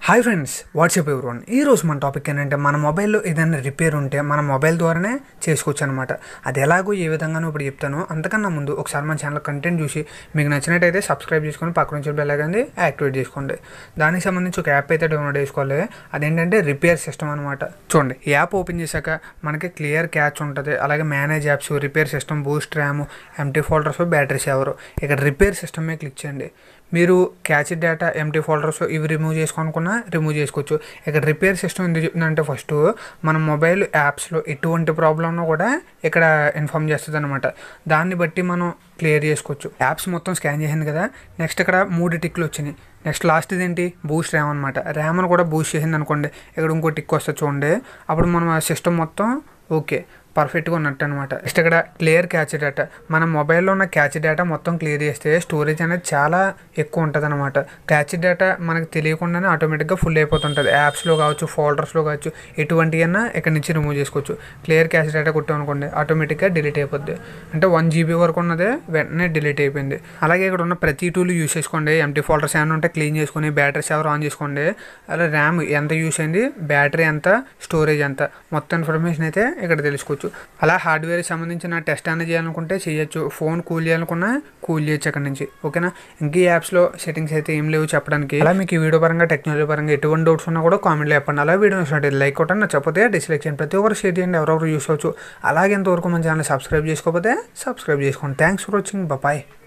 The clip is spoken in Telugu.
హాయ్ ఫ్రెండ్స్ వాట్సాప్ ఎవరివన్ ఈ రోజు మన టాపిక్ ఏంటంటే మన మొబైల్లో ఏదైనా రిపేర్ ఉంటే మన మొబైల్ ద్వారానే చేసుకోవచ్చు అనమాట అది ఎలాగో ఏ విధంగానో ఇప్పుడు చెప్తాను అంతకన్నా ముందు ఒకసారి మన ఛానల్ కంటెంట్ చూసి మీకు నచ్చినట్టయితే సబ్స్క్రైబ్ చేసుకొని పక్కన నుంచి బెల్ ఐకాన్ యాక్టివేట్ చేసుకోండి దానికి సంబంధించి ఒక యాప్ అయితే డౌన్లోడ్ చేసుకోవాలి అదేంటంటే రిపేర్ సిస్టమ్ అనమాట చూడండి ఈ యాప్ ఓపెన్ చేశాక మనకి క్లియర్ క్యాచ్ ఉంటుంది అలాగే manage apps repair system boost RAM empty folders battery saver ఇక్కడ రిపేర్ సిస్టమే క్లిక్ చేయండి మీరు క్యాచ్ డేటా ఎంటీ ఫోల్డర్స్ ఇవి రిమూవ్ చేసుకోనుకున్నా రిమూవ్ చేసుకోవచ్చు ఇక్కడ రిపేర్ సిస్టమ్ ఎందుకు చెప్తుందంటే ఫస్ట్ మన మొబైల్ యాప్స్లో ఎటువంటి ప్రాబ్లం ఉన్నా కూడా ఇక్కడ ఇన్ఫామ్ చేస్తుంది అనమాట దాన్ని బట్టి మనం క్లియర్ చేసుకోవచ్చు యాప్స్ మొత్తం స్కాన్ చేసింది కదా నెక్స్ట్ ఇక్కడ మూడు టిక్లు వచ్చినాయి నెక్స్ట్ లాస్ట్ ఇదేంటి బూస్ట్ ర్యామ్ అనమాట ర్యామ్ను కూడా బూస్ట్ చేసింది అనుకోండి ఇక్కడ ఇంకో టిక్ వస్తుంది చూడండి అప్పుడు మనం ఆ సిస్టమ్ మొత్తం ఓకే పర్ఫెక్ట్గా ఉన్నట్టు అనమాట నెక్స్ట్ ఇక్కడ క్లియర్ క్యాచ్ డేటా మన మొబైల్లో ఉన్న క్యాచ్ డేటా మొత్తం క్లియర్ చేస్తే స్టోరేజ్ అనేది చాలా ఎక్కువ ఉంటుంది అనమాట క్యాచ్ డేటా మనకు తెలియకుండానే ఆటోమేటిక్గా ఫుల్ అయిపోతుంటుంది యాప్స్లో కావచ్చు ఫోల్డర్స్లో కావచ్చు ఎటువంటి అయినా ఇక్కడ నుంచి రిమూవ్ చేసుకోవచ్చు క్లియర్ క్యాచ్ డేటా కొట్టామనుకోండి ఆటోమేటిక్గా డిలీట్ అయిపోద్ది అంటే వన్ జీబీ వరకు ఉన్నదే వెంటనే డిలీట్ అయిపోయింది అలాగే ఇక్కడ ఉన్న ప్రతి టూల్ యూస్ చేసుకోండి ఎంటీ ఫోల్డర్స్ ఏమైనా ఉంటే క్లీన్ చేసుకొని బ్యాటరీ సేవర్ ఆన్ చేసుకోండి అలా ర్యామ్ ఎంత యూస్ అయింది బ్యాటరీ ఎంత స్టోరేజ్ ఎంత మొత్తం ఇన్ఫర్మేషన్ అయితే ఇక్కడ తెలుసుకోవచ్చు అలా హార్డ్వేర్ సంబంధించిన టెస్ట్ అనేది చేయాలనుకుంటే చేయొచ్చు ఫోన్ కూల్ చేయాలనుకున్నా కూల్ చేయొచ్చు అక్కడ నుంచి ఓకేనా ఇంక ఈ యాప్స్లో సెట్టింగ్స్ అయితే ఏం లేవు చెప్పడానికి అలా మీకు ఈ వీడియో పరంగా టెక్నాలజీ పరంగా ఎటువంటి డౌట్స్ ఉన్నా కూడా కామెంట్లో చెప్పండి అలా వీడియో నచ్చినట్టు లైక్ కొట్టండి నచ్చకపోతే డిస్లైక్ చేయండి ప్రతి ఒక్కరు షేర్ చేయండి ఎవరెవరు యూస్ అవచ్చు అలాగే ఎంతవరకు మన ఛానల్ సబ్స్క్రైబ్ చేసుకోకపోతే సబ్స్క్రైబ్ చేసుకోండి థ్యాంక్స్ ఫర్ వాచింగ్ బాయ్